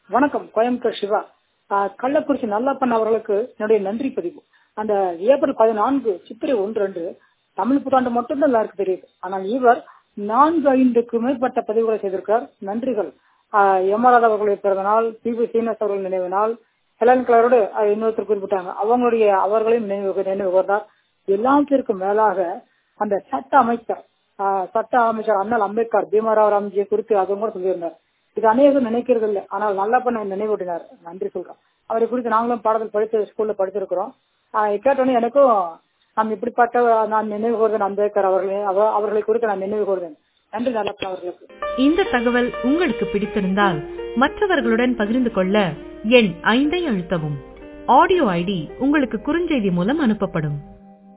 வணக்கம் கோயம்புத்தூர் சிவா ஆஹ் கள்ளக்குறிச்சி நல்லப்பன் அவர்களுக்கு என்னுடைய நன்றி பதிவு அந்த ஏப்ரல் பதினான்கு சித்திரை ஒன்று அன்று தமிழ் புத்தாண்டு மட்டும்தான் எல்லாருக்கும் தெரியுது ஆனால் இவர் நான்கு ஐந்துக்கு மேற்பட்ட பதிவுகளை செய்திருக்கார் நன்றிகள் எம்ஆர் அவர்களுடைய பிறந்த நாள் பி வி சீனிவாஸ் அவர்கள் நினைவு நாள் ஹெலன் கலரோடு இன்னொருத்தர் குறிப்பிட்டாங்க அவங்களுடைய அவர்களையும் நினைவு நினைவு கூர்ந்தார் எல்லாத்திற்கும் மேலாக அந்த சட்ட அமைச்சர் ஆஹ் சட்ட அமைச்சர் அண்ணல் அம்பேத்கர் பீமராவ் ராம்ஜியை குறித்து அதுவும் கூட சொல்லியிருந்தார் இது அநேகம் நினைக்கிறது இல்லை ஆனால் நல்லா பண்ண நினைவூட்டினார் நன்றி சொல்றோம் அவரை குறித்து நாங்களும் பாடத்தில் படித்து ஸ்கூல்ல படிச்சிருக்கிறோம் கேட்டோன்னே எனக்கும் நாம் இப்படிப்பட்ட நான் நினைவு கூறுதேன் அம்பேத்கர் அவர்களே அவர்களை குறித்து நான் நினைவு கூறுதேன் நன்றி நல்லப்பன் அவர்களுக்கு இந்த தகவல் உங்களுக்கு பிடித்திருந்தால் மற்றவர்களுடன் பகிர்ந்து கொள்ள எண் ஐந்தை அழுத்தவும் ஆடியோ ஐடி உங்களுக்கு குறுஞ்செய்தி மூலம் அனுப்பப்படும்